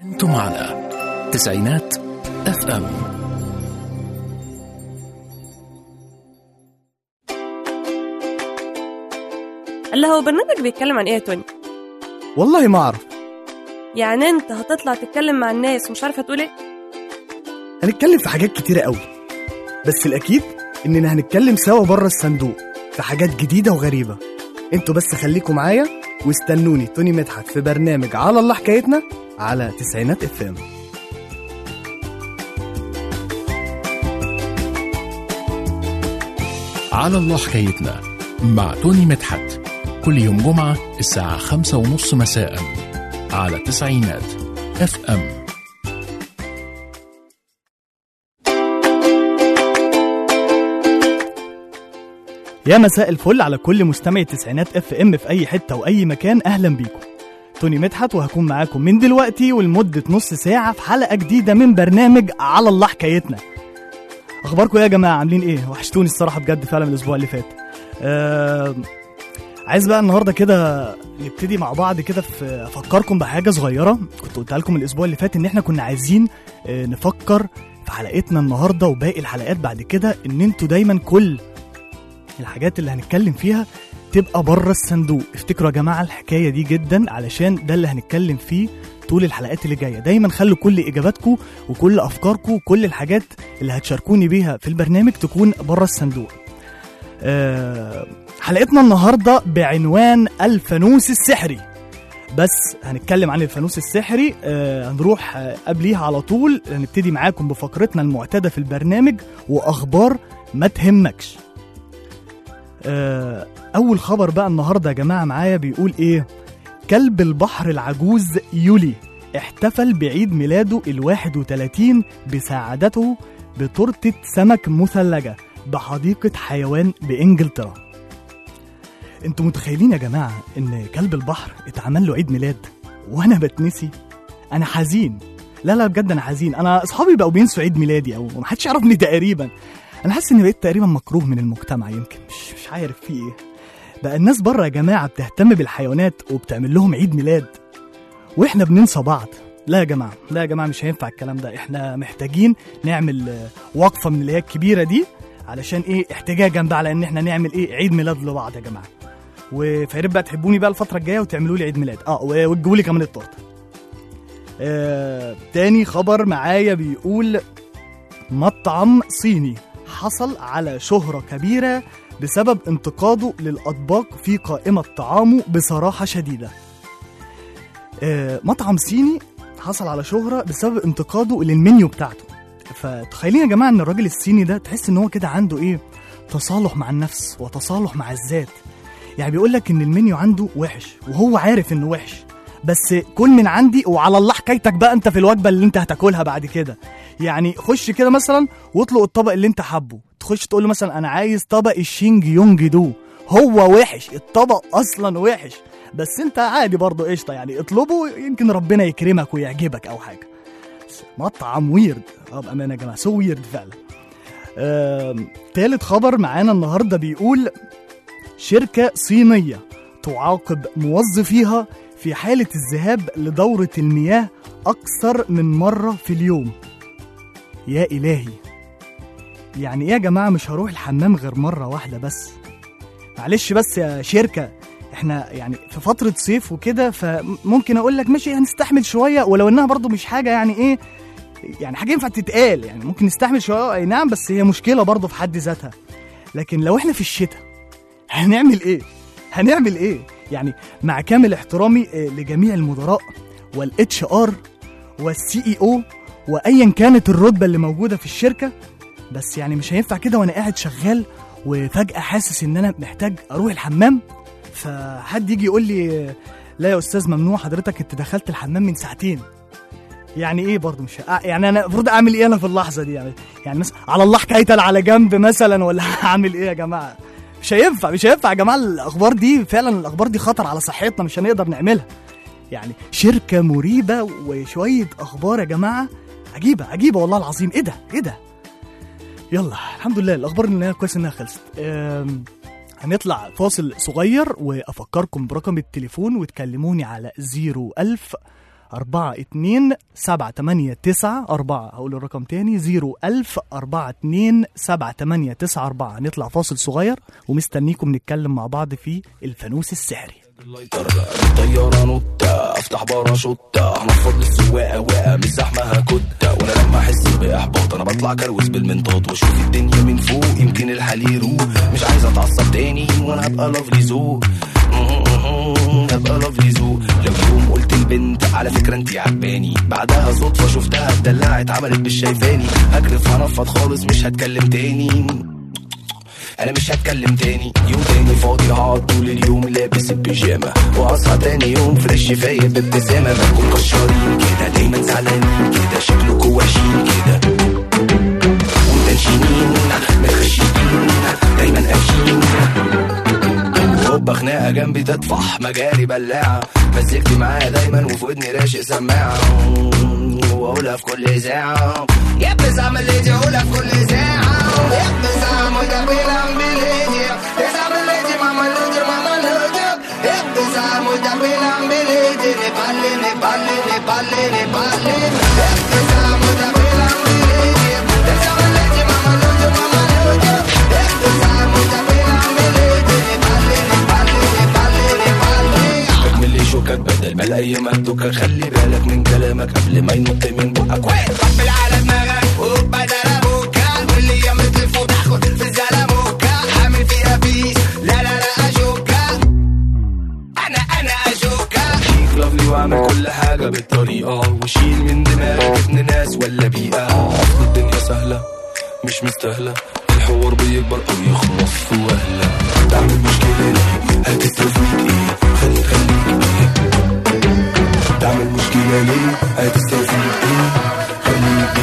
أنتم على تسعينات اف ام اللي هو برنامج بيتكلم عن ايه يا توني والله ما اعرف يعني انت هتطلع تتكلم مع الناس ومش عارفه تقول ايه هنتكلم في حاجات كتيرة قوي بس الأكيد إننا هنتكلم سوا بره الصندوق في حاجات جديدة وغريبة انتوا بس خليكم معايا واستنوني توني مدحت في برنامج على الله حكايتنا على تسعينات اف ام على الله حكايتنا مع توني مدحت كل يوم جمعة الساعة خمسة ونص مساء على تسعينات اف ام يا مساء الفل على كل مستمعي تسعينات اف ام في اي حته واي مكان اهلا بيكم توني مدحت وهكون معاكم من دلوقتي ولمده نص ساعه في حلقه جديده من برنامج على الله حكايتنا اخباركم ايه يا جماعه عاملين ايه وحشتوني الصراحه بجد فعلا من الاسبوع اللي فات آه عايز بقى النهارده كده نبتدي مع بعض كده في افكركم بحاجه صغيره كنت قلتها لكم الاسبوع اللي فات ان احنا كنا عايزين آه، نفكر في حلقتنا النهارده وباقي الحلقات بعد كده ان انتوا دايما كل الحاجات اللي هنتكلم فيها تبقى بره الصندوق افتكروا يا جماعه الحكايه دي جدا علشان ده اللي هنتكلم فيه طول الحلقات اللي جايه دايما خلوا كل اجاباتكم وكل افكاركم وكل الحاجات اللي هتشاركوني بيها في البرنامج تكون بره الصندوق أه حلقتنا النهارده بعنوان الفانوس السحري بس هنتكلم عن الفانوس السحري آه هنروح آه قبليها على طول هنبتدي معاكم بفقرتنا المعتاده في البرنامج واخبار ما تهمكش آه، أول خبر بقى النهاردة يا جماعة معايا بيقول إيه كلب البحر العجوز يولي احتفل بعيد ميلاده الواحد وتلاتين بسعادته بتورتة سمك مثلجة بحديقة حيوان بإنجلترا انتوا متخيلين يا جماعة ان كلب البحر اتعمل له عيد ميلاد وانا بتنسي انا حزين لا لا بجد انا حزين انا اصحابي بقوا بينسوا عيد ميلادي او محدش يعرفني تقريبا انا حاسس اني بقيت تقريبا مكروه من المجتمع يمكن مش مش عارف في ايه بقى الناس بره يا جماعه بتهتم بالحيوانات وبتعمل لهم عيد ميلاد واحنا بننسى بعض لا يا جماعه لا يا جماعه مش هينفع الكلام ده احنا محتاجين نعمل آه، وقفه من اللي هي الكبيره دي علشان ايه احتجاجا بقى على ان احنا نعمل ايه عيد ميلاد لبعض يا جماعه وفيا ريت بقى تحبوني بقى الفتره الجايه وتعملوا لي عيد ميلاد اه و- وتجيبوا لي كمان التورته آه تاني خبر معايا بيقول مطعم صيني حصل على شهرة كبيرة بسبب انتقاده للأطباق في قائمة طعامه بصراحة شديدة آه، مطعم صيني حصل على شهرة بسبب انتقاده للمنيو بتاعته فتخيلين يا جماعة ان الراجل الصيني ده تحس ان هو كده عنده ايه تصالح مع النفس وتصالح مع الذات يعني بيقول لك ان المنيو عنده وحش وهو عارف انه وحش بس كل من عندي وعلى الله حكايتك بقى انت في الوجبه اللي انت هتاكلها بعد كده يعني خش كده مثلا واطلق الطبق اللي انت حابه تخش تقول له مثلا انا عايز طبق الشينج يونج دو هو وحش الطبق اصلا وحش بس انت عادي برضه قشطه يعني اطلبه يمكن ربنا يكرمك ويعجبك او حاجه بس مطعم ويرد اه بامانه يا جماعه سو ويرد فعلا آم، تالت خبر معانا النهارده بيقول شركه صينيه تعاقب موظفيها في حاله الذهاب لدوره المياه اكثر من مره في اليوم يا إلهي يعني إيه يا جماعة مش هروح الحمام غير مرة واحدة بس معلش بس يا شركة احنا يعني في فترة صيف وكده فممكن اقول لك ماشي هنستحمل شوية ولو انها برضو مش حاجة يعني ايه يعني حاجة ينفع تتقال يعني ممكن نستحمل شوية اي نعم بس هي مشكلة برضو في حد ذاتها لكن لو احنا في الشتاء هنعمل ايه هنعمل ايه يعني مع كامل احترامي آه، لجميع المدراء والاتش ار والسي اي او وايا كانت الرتبه اللي موجوده في الشركه بس يعني مش هينفع كده وانا قاعد شغال وفجاه حاسس ان انا محتاج اروح الحمام فحد يجي يقول لي لا يا استاذ ممنوع حضرتك انت دخلت الحمام من ساعتين يعني ايه برضه مش ه- يعني انا المفروض اعمل ايه انا في اللحظه دي يعني يعني مثلا على الله حكايتي على جنب مثلا ولا هعمل ايه يا جماعه مش هينفع مش هينفع يا جماعه الاخبار دي فعلا الاخبار دي خطر على صحتنا مش هنقدر نعملها يعني شركه مريبه وشويه اخبار يا جماعه عجيبه عجيبه والله العظيم ايه ده ايه ده يلا الحمد لله الاخبار ان هي كويس انها خلصت أم، هنطلع فاصل صغير وافكركم برقم التليفون وتكلموني على 01000 أربعة اتنين سبعة تمانية تسعة أربعة هقول الرقم تاني زيرو ألف أربعة اتنين سبعة تمانية تسعة أربعة نطلع فاصل صغير ومستنيكم نتكلم مع بعض في الفانوس السحري اللايتر الطيارة نوتة افتح باراشوتة هنفض للسواقة واقع مش زحمة كتة وانا لما احس باحباط انا بطلع كروز بالمنطاد واشوف الدنيا من فوق يمكن الحال يروق مش عايز اتعصب تاني وانا هبقى لافلي ذوق هبقى لافلي ذوق لو يوم قلت البنت على فكرة انتي عجباني بعدها صدفة شفتها اتدلعت عملت مش شايفاني هجرف هنفض خالص مش هتكلم تاني انا مش هتكلم تاني يوم تاني فاضي هقعد طول اليوم لابس البيجامه واصحى تاني يوم فريش فايق بابتسامه بنكون كشارين كده دايما زعلانين كده شكلكوا وحشين كده ومتنشنين متخشبين دايما قافشين هوبا خناقه جنبي تطفح مجاري بلاعه مزجت معايا دايما وفي ودني راشق سماعه واقولها في كل ساعه يا بزعم اللي تقولها في كل ساعه يا بزعم وده بيلعب بليدي بزعم اللي ماما اللي ماما اللي يا بزعم وده بيلعب بليدي نبالي نبالي نبالي نبالي يا بزعم وده بيلعب بليدي بزعم اللي ماما اللي ماما اللي يا بزعم وده بيلعب بليدي نبالي نبالي نبالي نبالي اكمل لي شوكك بدل ما الاقي مكتوكك خلي بالك من كلامك قبل ما ينط من بقك وين طبل على دماغك وبدل ابوكا واللي يمت لفوق تاخد في الزلموكا عامل فيها بيس لا لا لا اشوكا انا انا اشوكا شيك لافلي واعمل كل حاجه بالطريقه وشيل من دماغك ابن ناس ولا بيئه اصل الدنيا سهله مش مستاهله الحوار بيكبر او يخلص في وهله تعمل مشكله ليه هتستفيد ايه خلي خليك ايه تعمل مشكله ليه هتستفيد ايه خليك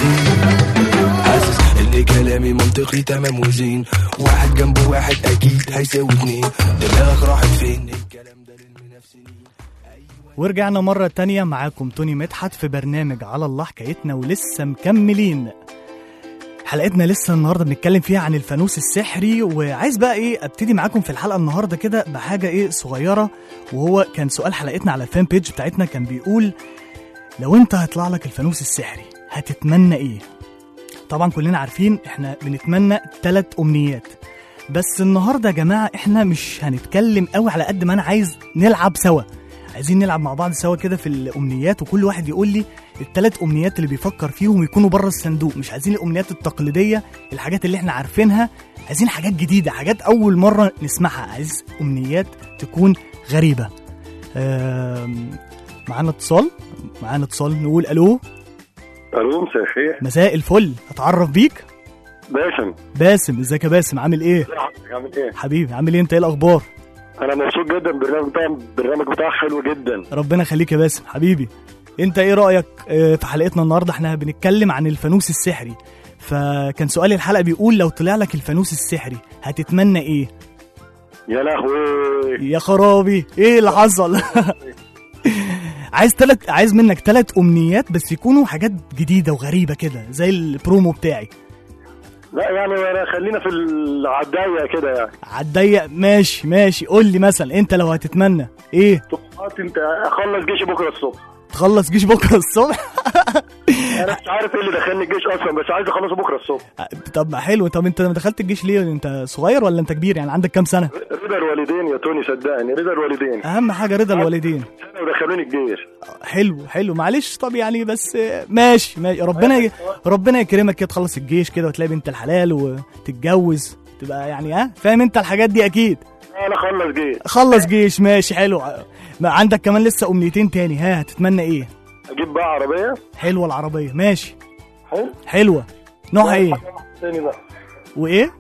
ايه حاسس ان كلامي منطقي تمام وزين واحد جنب واحد اكيد هيساوي اتنين دماغك راحت فين الكلام ده للمنافسين ورجعنا مرة تانية معاكم توني مدحت في برنامج على الله حكايتنا ولسه مكملين حلقتنا لسه النهارده بنتكلم فيها عن الفانوس السحري وعايز بقى ايه ابتدي معاكم في الحلقه النهارده كده بحاجه ايه صغيره وهو كان سؤال حلقتنا على الفان بيج بتاعتنا كان بيقول لو انت هيطلع لك الفانوس السحري هتتمنى ايه طبعا كلنا عارفين احنا بنتمنى ثلاث امنيات بس النهارده يا جماعه احنا مش هنتكلم قوي على قد ما انا عايز نلعب سوا عايزين نلعب مع بعض سوا كده في الامنيات وكل واحد يقول لي الثلاث امنيات اللي بيفكر فيهم يكونوا بره الصندوق مش عايزين الامنيات التقليديه الحاجات اللي احنا عارفينها عايزين حاجات جديده حاجات اول مره نسمعها عايز امنيات تكون غريبه آم، معانا اتصال معانا اتصال نقول الو الو مساء الخير مساء الفل اتعرف بيك باسم باسم ازيك يا باسم عامل ايه عامل ايه؟ حبيبي عامل ايه انت ايه الاخبار انا مبسوط جدا بالبرنامج بتاع البرنامج بتاعك حلو جدا ربنا يخليك يا باسم حبيبي انت ايه رايك آه، في حلقتنا النهارده احنا بنتكلم عن الفانوس السحري فكان سؤال الحلقه بيقول لو طلع لك الفانوس السحري هتتمنى ايه يا لهوي يا خرابي ايه اللي حصل عايز تلت عايز منك ثلاث امنيات بس يكونوا حاجات جديده وغريبه كده زي البرومو بتاعي لا يعني انا خلينا في العدايه كده يعني عالضيق ماشي ماشي قول لي مثلا انت لو هتتمنى ايه طموحات انت اخلص جيشي بكره الصبح تخلص جيش بكره الصبح انا مش عارف ايه اللي دخلني الجيش اصلا بس عايز اخلصه بكره الصبح طب ما حلو طب انت ما دخلت الجيش ليه انت صغير ولا انت كبير يعني عندك كام سنه رضا الوالدين يا توني صدقني رضا الوالدين اهم حاجه رضا الوالدين سنه ودخلوني الجيش حلو حلو معلش طب يعني بس ماشي ماشي ربنا ي... ربنا يكرمك كده تخلص الجيش كده وتلاقي بنت الحلال وتتجوز تبقى يعني ها فاهم انت الحاجات دي اكيد انا اخلص جيش خلص جيش ماشي حلو ما عندك كمان لسه امنيتين تاني ها هتتمنى ايه اجيب بقى عربيه حلوه العربيه ماشي حلو حلوه نوعها ايه تاني بقى وايه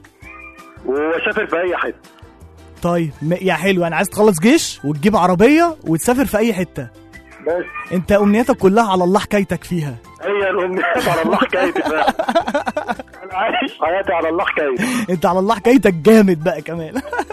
واسافر في اي حته طيب م- يا حلو يعني عايز تخلص جيش وتجيب عربيه وتسافر في اي حته بس انت امنياتك كلها على الله حكايتك فيها هي الامنيات على الله حكايتي بقى انا عايش حياتي على الله حكايتي انت على الله حكايتك جامد بقى كمان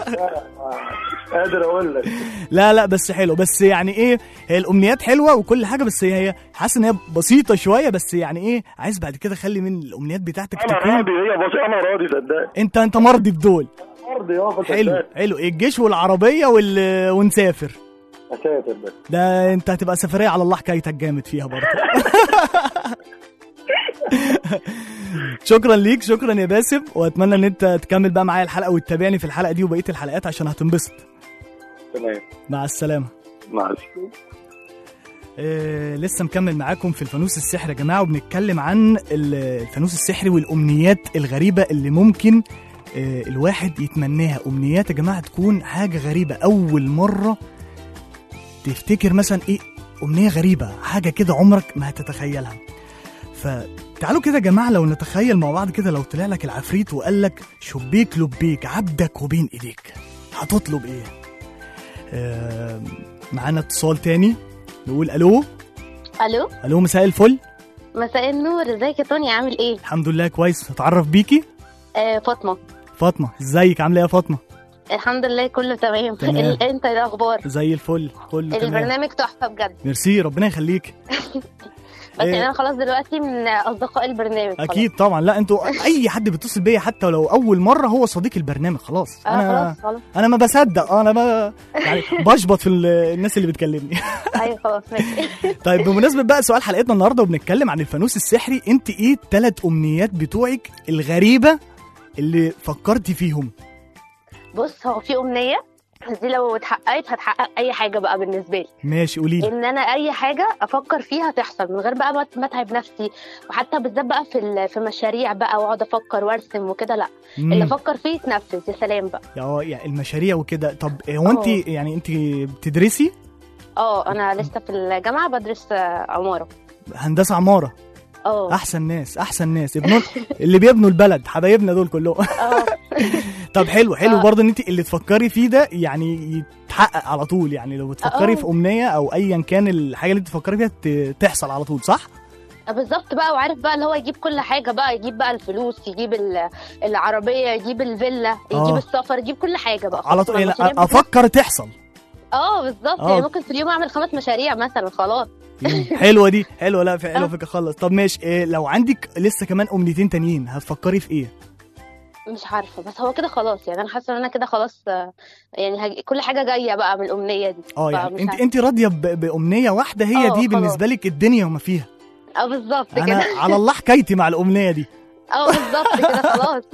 قادر اقول لك لا لا بس حلو بس يعني ايه هي الامنيات حلوه وكل حاجه بس هي هي حاسس ان هي بسيطه شويه بس يعني ايه عايز بعد كده خلي من الامنيات بتاعتك انا تكون راضي هي بس انا راضي صدقني انت انت مرضي بدول راضي اه حلو حلو الجيش والعربيه وال... ونسافر اسافر بس ده انت هتبقى سفريه على الله حكايتك جامد فيها برضه شكرا ليك شكرا يا باسم واتمنى ان انت تكمل بقى معايا الحلقه وتتابعني في الحلقه دي وبقيه الحلقات عشان هتنبسط تمام مع السلامه مع السلامه آه لسه مكمل معاكم في الفانوس السحري يا جماعه وبنتكلم عن ال- الفانوس السحري والامنيات الغريبه اللي ممكن آه الواحد يتمناها امنيات يا جماعه تكون حاجه غريبه اول مره تفتكر مثلا ايه امنيه غريبه حاجه كده عمرك ما هتتخيلها فتعالوا كده يا جماعه لو نتخيل مع بعض كده لو طلع لك العفريت وقال لك شبيك لبيك عبدك وبين ايديك هتطلب ايه آه معانا اتصال تاني نقول الو الو الو مساء الفل مساء النور ازيك يا توني عامل ايه الحمد لله كويس اتعرف بيكي آه فاطمه فاطمه ازيك عامله ايه يا فاطمه الحمد لله كله تمام, تمام. ال- انت ايه الاخبار زي الفل كله تمام البرنامج تحفه بجد ميرسي ربنا يخليك بس إيه؟ يعني انا خلاص دلوقتي من اصدقاء البرنامج خلاص. اكيد طبعا لا انتوا اي حد بيتصل بيا حتى لو اول مره هو صديق البرنامج خلاص اه انا خلاص خلاص انا ما بصدق انا ما يعني بشبط في ال- الناس اللي بتكلمني ايوه خلاص ماشي طيب بمناسبه بقى سؤال حلقتنا النهارده وبنتكلم عن الفانوس السحري انت ايه الثلاث امنيات بتوعك الغريبه اللي فكرتي فيهم بص هو في امنيه دي لو اتحققت هتحقق اي حاجه بقى بالنسبه لي ماشي قولي لي ان انا اي حاجه افكر فيها تحصل من غير بقى ما ما اتعب نفسي وحتى بالذات بقى في ال- في مشاريع بقى واقعد افكر وارسم وكده لا اللي افكر فيه يتنفذ يا سلام بقى يعني المشاريع وكده طب هو انت اه. يعني انت بتدرسي اه انا لسه في الجامعه بدرس آه، عماره هندسه عماره اه احسن ناس احسن ناس ابنوا اللي بيبنوا البلد حبايبنا دول كلهم اه طب حلو حلو آه. برضه ان انت اللي تفكري فيه ده يعني يتحقق على طول يعني لو بتفكري آه. في امنيه او ايا كان الحاجه اللي انت تفكري فيها ت- تحصل على طول صح بالظبط بقى وعارف بقى اللي هو يجيب كل حاجه بقى يجيب بقى الفلوس يجيب ال- العربيه يجيب الفيلا يجيب آه. السفر يجيب كل حاجه بقى على خلاص طول ما يعني المشاريع بتاعت- افكر تحصل اه بالظبط آه. يعني ممكن في اليوم اعمل خمس مشاريع مثلا خلاص حلوه دي حلوه لا في حلوه آه. فكره خلص طب ماشي إيه لو عندك لسه كمان امنيتين تانيين هتفكري في ايه مش عارفه بس هو كده خلاص يعني انا حاسه ان انا كده خلاص آه، يعني هج... كل حاجه جايه بقى من الامنيه دي اه فمش يعني انت عارفة. انت راضيه ب- بامنيه واحده هي آه، دي خلاص. بالنسبه لك الدنيا وما فيها اه بالظبط انا كده على الله حكايتي مع الامنيه دي اه بالظبط كده خلاص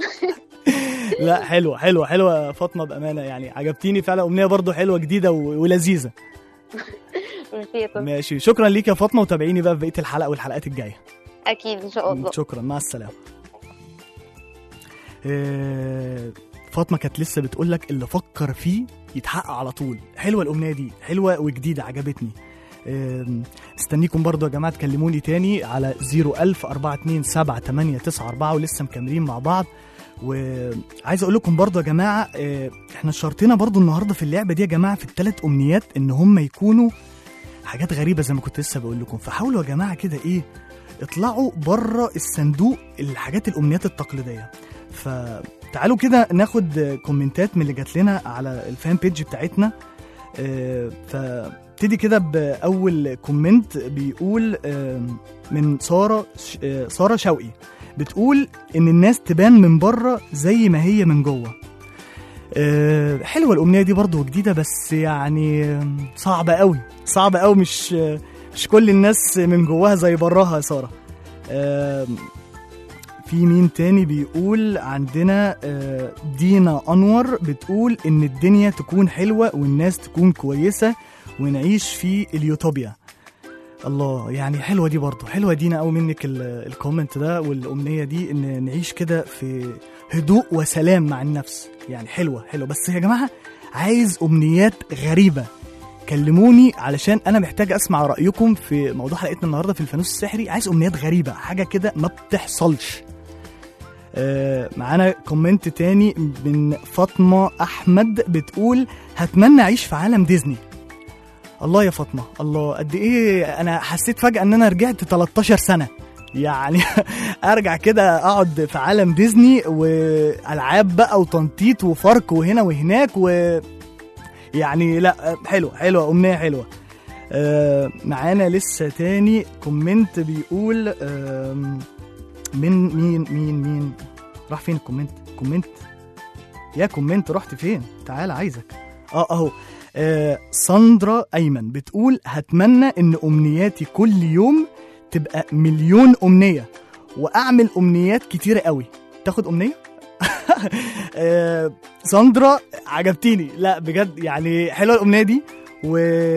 لا حلوه حلوه حلوه يا فاطمه بامانه يعني عجبتيني فعلا امنيه برضو حلوه جديده و- ولذيذه ميرسي يا طنط. ماشي شكرا ليك يا فاطمه وتابعيني بقى في بقيه الحلقه والحلقات الجايه اكيد ان شاء الله شكرا مع السلامه آه، فاطمه كانت لسه بتقول لك اللي فكر فيه يتحقق على طول حلوه الامنيه دي حلوه وجديده عجبتني آم، استنيكم برضو يا جماعه تكلموني تاني على 01000 427 ولسه مكملين مع بعض وعايز اقول لكم برضو يا جماعه آه، احنا شرطنا برضو النهارده في اللعبه دي يا جماعه في الثلاث امنيات ان هم يكونوا حاجات غريبه زي ما كنت لسه بقول لكم فحاولوا يا جماعه كده ايه اطلعوا بره الصندوق الحاجات الامنيات التقليديه فتعالوا كده ناخد كومنتات من اللي جات لنا على الفان بيج بتاعتنا آه، فابتدي كده باول كومنت بيقول آه، من ساره ش- آه، ساره شوقي بتقول ان الناس تبان من بره زي ما هي من جوه آه، حلوه الامنيه دي برضو جديده بس يعني آه، صعبه قوي صعبه قوي مش آه، مش كل الناس من جواها زي براها يا ساره آم، في مين تاني بيقول عندنا آه، دينا انور بتقول ان الدنيا تكون حلوه والناس تكون كويسه ونعيش في اليوتوبيا الله يعني حلوه دي برضو حلوه دينا قوي منك ال- الكومنت ده والامنيه دي ان نعيش كده في هدوء وسلام مع النفس يعني حلوه حلوه بس يا جماعه عايز امنيات غريبه كلموني علشان انا محتاج اسمع رايكم في موضوع حلقتنا النهارده في الفانوس السحري عايز امنيات غريبه حاجه كده ما بتحصلش آه معانا كومنت تاني من فاطمه احمد بتقول هتمنى اعيش في عالم ديزني الله يا فاطمه الله قد ايه انا حسيت فجاه ان انا رجعت 13 سنه يعني ارجع كده اقعد في عالم ديزني والعاب بقى وتنطيط وفرق وهنا وهناك و يعني لا حلوه حلوه امنيه حلوه آه معانا لسه تاني كومنت بيقول آم، من مين مين مين راح فين الكومنت كومنت يا كومنت رحت فين تعال عايزك اه اهو آه ساندرا ايمن بتقول هتمنى ان امنياتي كل يوم تبقى مليون امنيه واعمل امنيات كتيره قوي تاخد امنيه آه ساندرا عجبتيني لا بجد يعني حلوه الامنيه دي و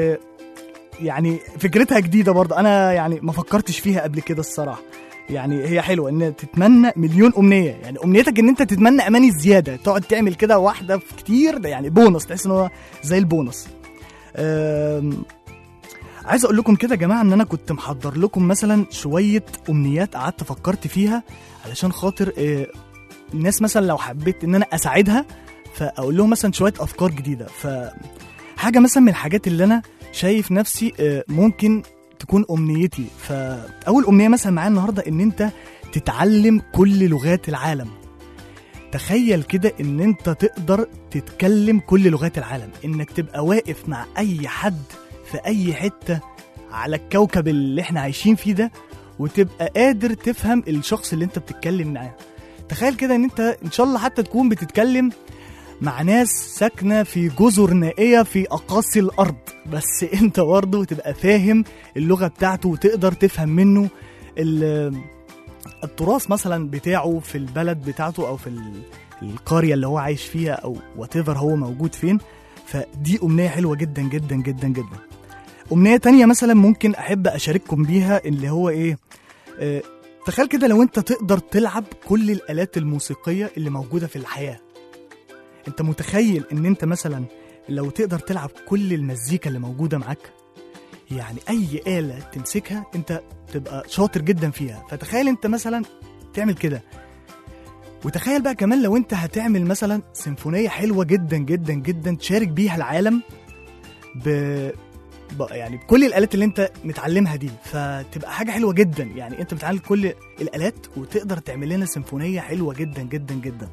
يعني فكرتها جديده برضه انا يعني ما فكرتش فيها قبل كده الصراحه يعني هي حلوه ان تتمنى مليون امنيه يعني امنيتك ان انت تتمنى اماني زياده تقعد تعمل كده واحده في كتير ده يعني بونص تحس ان هو زي البونص أم... عايز اقول لكم كده يا جماعه ان انا كنت محضر لكم مثلا شويه امنيات قعدت فكرت فيها علشان خاطر آه، الناس مثلا لو حبيت ان انا اساعدها فاقول لهم مثلا شويه افكار جديده ف حاجه مثلا من الحاجات اللي انا شايف نفسي آه، ممكن تكون امنيتي فاول امنيه مثلا معايا النهارده ان انت تتعلم كل لغات العالم تخيل كده ان انت تقدر تتكلم كل لغات العالم انك تبقى واقف مع اي حد في اي حته على الكوكب اللي احنا عايشين فيه ده وتبقى قادر تفهم الشخص اللي انت بتتكلم معاه تخيل كده ان انت ان شاء الله حتى تكون بتتكلم مع ناس ساكنه في جزر نائيه في اقاصي الارض بس انت برضه تبقى فاهم اللغه بتاعته وتقدر تفهم منه ال- التراث مثلا بتاعه في البلد بتاعته او في ال- القريه اللي هو عايش فيها او وات هو موجود فين فدي امنيه حلوه جدا جدا جدا جدا امنيه تانية مثلا ممكن احب اشارككم بيها اللي هو ايه آه تخيل كده لو انت تقدر تلعب كل الالات الموسيقيه اللي موجوده في الحياه انت متخيل ان انت مثلا لو تقدر تلعب كل المزيكا اللي موجوده معاك يعني اي آلة تمسكها انت تبقى شاطر جدا فيها فتخيل انت مثلا تعمل كده وتخيل بقى كمان لو انت هتعمل مثلا سيمفونية حلوة جدا جدا جدا تشارك بيها العالم ب... ب... يعني بكل الآلات اللي انت متعلمها دي فتبقى حاجة حلوة جدا يعني انت بتعلم كل الآلات وتقدر تعمل لنا سيمفونية حلوة جدا جدا جدا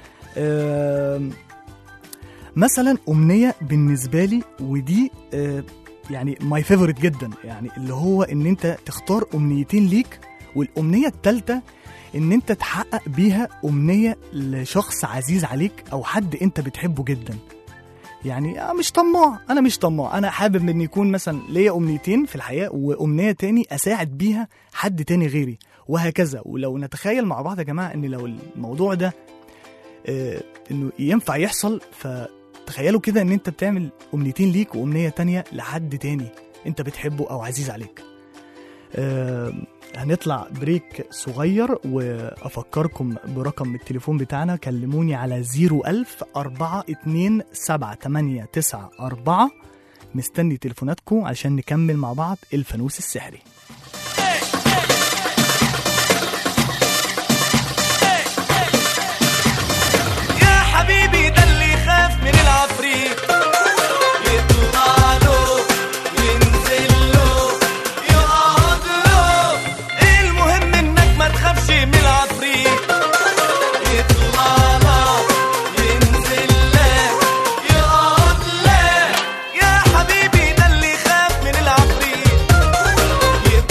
أم... مثلا أمنية بالنسبة لي ودي أه يعني ماي فيفورت جدا يعني اللي هو ان انت تختار امنيتين ليك والامنيه الثالثه ان انت تحقق بيها امنيه لشخص عزيز عليك او حد انت بتحبه جدا يعني أنا مش طماع انا مش طماع انا حابب ان يكون مثلا ليا امنيتين في الحياه وامنيه تاني اساعد بيها حد تاني غيري وهكذا ولو نتخيل مع بعض يا جماعه ان لو الموضوع ده آه انه ينفع يحصل فتخيلوا كده ان انت بتعمل امنيتين ليك وامنيه تانية لحد تاني انت بتحبه او عزيز عليك آه هنطلع بريك صغير وافكركم برقم التليفون بتاعنا كلموني على 01000 427 894 مستني تليفوناتكم عشان نكمل مع بعض الفانوس السحري يا حبيبي ده اللي يخاف من العفريت يطلع له ينزل له يقعد له المهم انك ما تخافش من العفريت يطلع لك ينزل لك يقعد لك يا حبيبي ده اللي يخاف من العفريت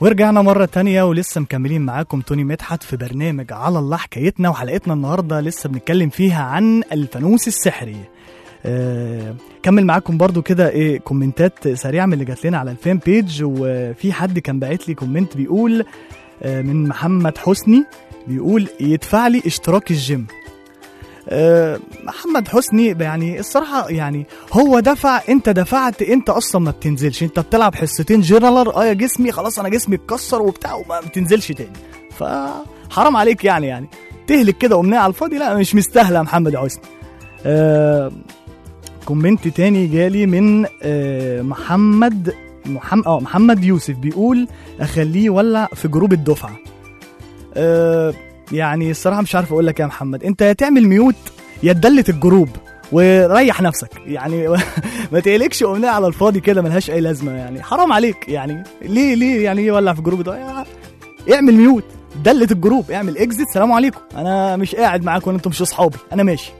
ورجعنا مرة تانية ولسه مكملين معاكم توني مدحت في برنامج على الله حكايتنا وحلقتنا النهاردة لسه بنتكلم فيها عن الفانوس السحري آه كمل معاكم برضو كده ايه كومنتات سريعة من اللي جات لنا على الفان بيج وفي حد كان باعت لي كومنت بيقول آه من محمد حسني بيقول يدفع لي اشتراك الجيم آه، محمد حسني يعني الصراحة يعني هو دفع انت دفعت انت اصلا ما بتنزلش انت بتلعب حصتين جنرال اه يا جسمي خلاص انا جسمي اتكسر وبتاع وما بتنزلش تاني فحرام عليك يعني يعني تهلك كده امنية على الفاضي لا مش مستاهلة يا محمد حسني آه كومنت تاني جالي من آه محمد محمد اه محمد يوسف بيقول اخليه يولع في جروب الدفعه آه يعني الصراحه مش عارف اقول لك يا محمد انت يا تعمل ميوت يا تدلت الجروب وريح نفسك يعني ما تقلقش امنيه على الفاضي كده ملهاش اي لازمه يعني حرام عليك يعني ليه ليه يعني يولع في الجروب ده يا- اعمل ميوت دلت الجروب اعمل اكزيت سلام عليكم انا مش قاعد معاكم انتم مش اصحابي انا ماشي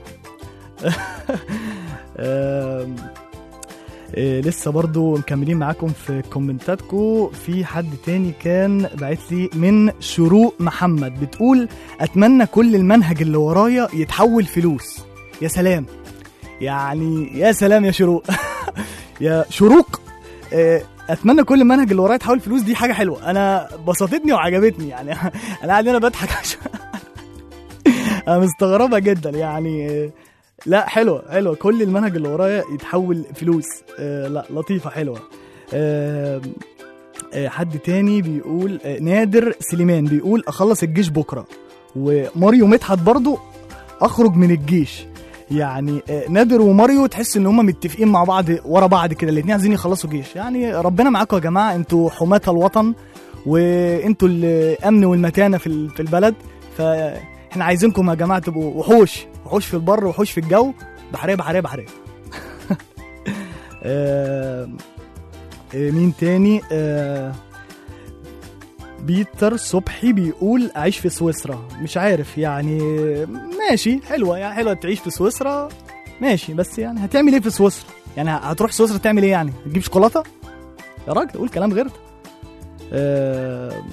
آم، إيه لسه برضو مكملين معاكم في كومنتاتكم في حد تاني كان باعت لي من شروق محمد بتقول اتمنى كل المنهج اللي ورايا يتحول فلوس يا سلام يعني يا سلام يا شروق يا شروق آه، اتمنى كل المنهج اللي ورايا يتحول فلوس دي حاجه حلوه انا بسطتني وعجبتني يعني انا قاعد هنا بضحك عشان انا مستغربه جدا يعني آه، لا حلوه حلوه كل المنهج اللي ورايا يتحول فلوس آه لا لطيفه حلوه آه آه حد تاني بيقول آه نادر سليمان بيقول اخلص الجيش بكره وماريو مدحت برضو اخرج من الجيش يعني آه نادر وماريو تحس ان هم متفقين مع بعض ورا بعض كده الاثنين عايزين يخلصوا جيش يعني ربنا معاكم يا جماعه انتوا حماة الوطن وانتوا الامن والمتانه في ال- في البلد فاحنا عايزينكم يا جماعه تبقوا وحوش وحوش في البر وحوش في الجو بحريه بحريه بحريه آه، آه، مين تاني آه، بيتر صبحي بيقول اعيش في سويسرا مش عارف يعني ماشي حلوه يعني حلوه تعيش في سويسرا ماشي بس يعني هتعمل ايه في سويسرا يعني هتروح سويسرا تعمل ايه يعني تجيب شوكولاته يا راجل قول كلام غير ده آه،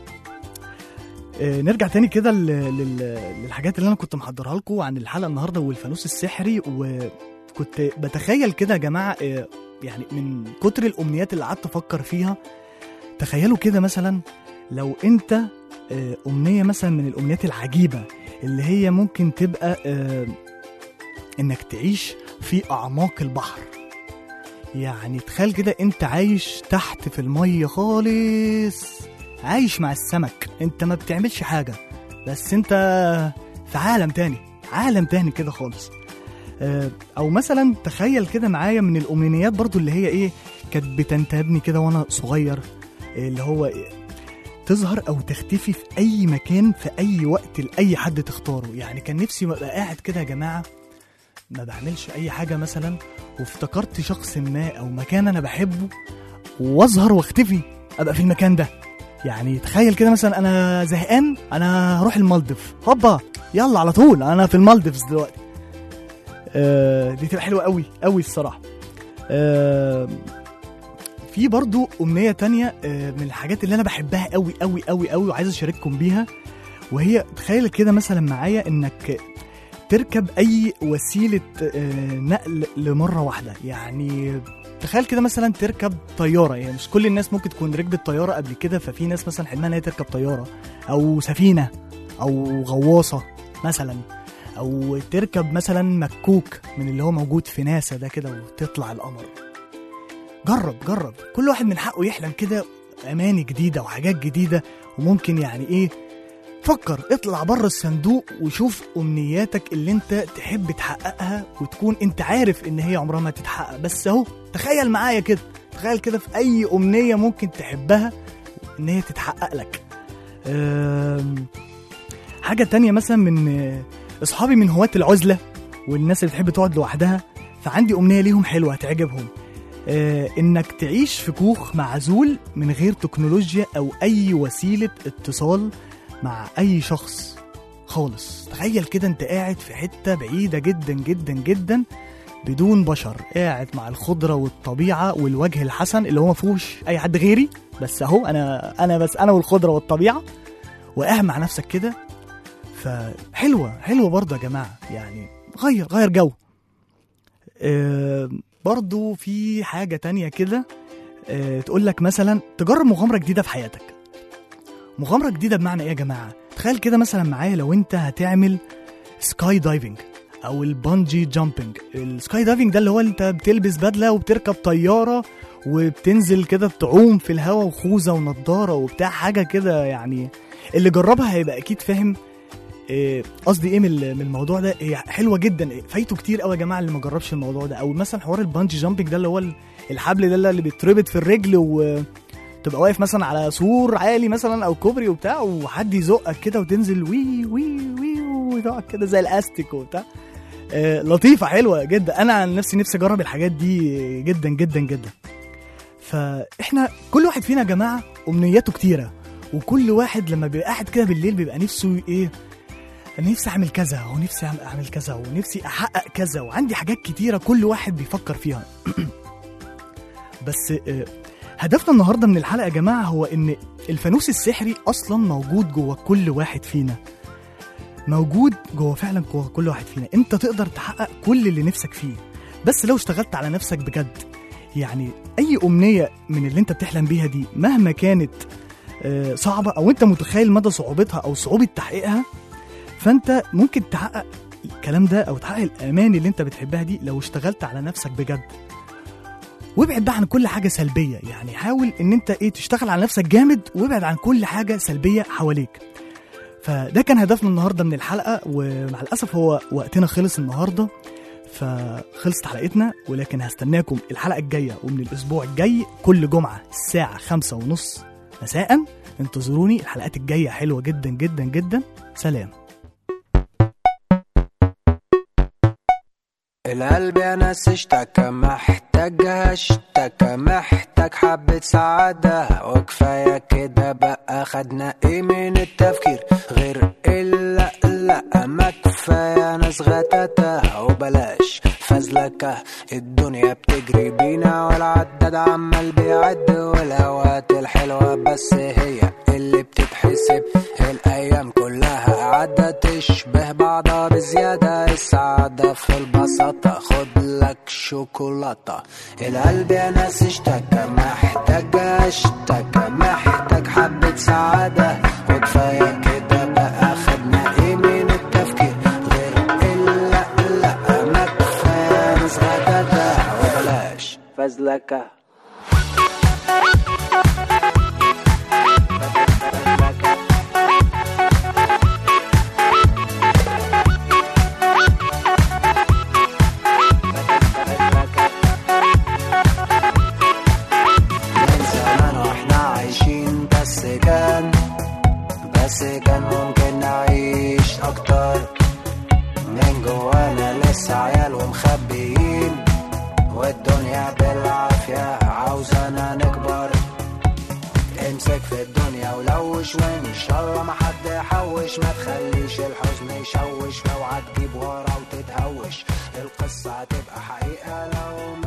آه، نرجع تاني كده لل- لل- للحاجات اللي انا كنت محضرها لكم عن الحلقه النهارده والفانوس السحري وكنت بتخيل كده يا جماعه آه، يعني من كتر الامنيات اللي قعدت افكر فيها تخيلوا كده مثلا لو انت آه، امنيه مثلا من الامنيات العجيبه اللي هي ممكن تبقى آه، انك تعيش في اعماق البحر يعني تخيل كده انت عايش تحت في الميه خالص عايش مع السمك انت ما بتعملش حاجه بس انت في عالم تاني عالم تاني كده خالص آه، او مثلا تخيل كده معايا من الامنيات برضو اللي هي ايه كانت بتنتابني كده وانا صغير آه، اللي هو إيه تظهر او تختفي في اي مكان في اي وقت لاي حد تختاره يعني كان نفسي ابقى قاعد كده يا جماعه ما بعملش اي حاجه مثلا وافتكرت شخص ما او مكان انا بحبه واظهر واختفي ابقى في المكان ده يعني تخيل كده مثلا انا زهقان انا هروح المالديف هوبا يلا على طول انا في المالديفز دلوقتي آه دي تبقى حلوه قوي قوي الصراحه آه في برضو امنيه تانية آه من الحاجات اللي انا بحبها قوي قوي قوي قوي وعايز اشارككم بيها وهي تخيل كده مثلا معايا انك تركب اي وسيله آه نقل لمره واحده يعني تخيل كده مثلا تركب طياره يعني مش كل الناس ممكن تكون ركبت طياره قبل كده ففي ناس مثلا حلمها ان هي تركب طياره او سفينه او غواصه مثلا او تركب مثلا مكوك من اللي هو موجود في ناسا ده كده وتطلع القمر جرب جرب كل واحد من حقه يحلم كده اماني جديده وحاجات جديده وممكن يعني ايه فكر اطلع بره الصندوق وشوف امنياتك اللي انت تحب تحققها وتكون انت عارف ان هي عمرها ما تتحقق بس اهو تخيل معايا كده تخيل كده في اي امنيه ممكن تحبها ان هي تتحقق لك أم، حاجه تانية مثلا من آه، اصحابي من هواة العزله والناس اللي بتحب تقعد لوحدها فعندي امنيه ليهم حلوه هتعجبهم آه، انك تعيش في كوخ معزول من غير تكنولوجيا او اي وسيله اتصال مع اي شخص خالص تخيل كده انت قاعد في حته بعيده جدا جدا جدا بدون بشر قاعد مع الخضره والطبيعه والوجه الحسن اللي هو ما فيهوش اي حد غيري بس اهو انا انا بس انا والخضره والطبيعه وقاعد مع نفسك كده فحلوه حلوه برضه يا جماعه يعني غير غير جو آه برضه في حاجه تانية كده آه تقول لك مثلا تجرب مغامره جديده في حياتك مغامره جديده بمعنى ايه يا جماعه تخيل كده مثلا معايا لو انت هتعمل سكاي دايفنج او البانجي جامبنج السكاي دايفنج ده اللي هو انت بتلبس بدله وبتركب طياره وبتنزل كده تعوم في الهواء وخوذه ونضاره وبتاع حاجه كده يعني اللي جربها هيبقى اكيد فاهم إيه، قصدي ايه من ال- من الموضوع ده هي حلوه جدا إيه، فايته كتير قوي يا جماعه اللي ما جربش الموضوع ده او مثلا حوار البانجي جامبنج ده اللي هو ال- الحبل ده اللي بيتربط في الرجل وتبقى واقف مثلا على سور عالي مثلا او كوبري وبتاع وحد يزقك كده وتنزل وي وي وي وتقعد كده زي الاستيك وبتاع آه، لطيفه حلوه جدا انا عن نفسي نفسي اجرب الحاجات دي جدا جدا جدا فاحنا كل واحد فينا يا جماعه امنياته كتيره وكل واحد لما بيبقى قاعد كده بالليل بيبقى نفسه ايه انا نفسي اعمل كذا ونفسي أعمل- اعمل كذا ونفسي احقق كذا وعندي حاجات كتيره كل واحد بيفكر فيها بس آه، هدفنا النهارده من الحلقه يا جماعه هو ان الفانوس السحري اصلا موجود جوه كل واحد فينا موجود جوه فعلا جوه كل واحد فينا انت تقدر تحقق كل اللي نفسك فيه بس لو اشتغلت على نفسك بجد يعني اي امنيه من اللي انت بتحلم بيها دي مهما كانت آه، صعبه او انت متخيل مدى صعوبتها او صعوبه تحقيقها فانت ممكن تحقق الكلام ده او تحقق الامان اللي انت بتحبها دي لو اشتغلت على نفسك بجد وابعد بقى عن كل حاجه سلبيه يعني حاول ان انت ايه تشتغل على نفسك جامد وابعد عن كل حاجه سلبيه حواليك فده كان هدفنا النهارده من الحلقه ومع الاسف هو وقتنا خلص النهارده فخلصت حلقتنا ولكن هستناكم الحلقه الجايه ومن الاسبوع الجاي كل جمعه الساعه خمسة ونص مساء انتظروني الحلقات الجايه حلوه جدا جدا جدا سلام القلب يا ناس اشتكى محتاجها اشتكى محتاج حبة سعادة وكفاية كده بقى خدنا ايه من التفكير غير الا لا ما كفاية ناس غتاتة وبلاش فزلكة الدنيا بتجري بينا والعداد عمال بيعد والاوقات الحلوة بس هي اللي بتتحسب الايام كلها عدت تشبه بعضها بزيادة السعادة في البساطة خد لك شوكولاتة القلب يا ناس اشتكى محتاج اشتكى محتاج حبة سعادة وكفاية كده بقى خدنا ايه من التفكير غير الا لا ما كفاية ناس غداتة وبلاش فزلكة من زمان واحنا عايشين بس كان بس كان ممكن نعيش اكتر من جوانا لسه عيال ومخبيين والدنيا بالعافية عاوزانا نكبر امسك في الدنيا ولوش وان شاء الله ما حد يحوش ما تخليش الحزن يشوش اوعى تجيب ورا وتتهوش القصة هتبقى حقيقة لو ما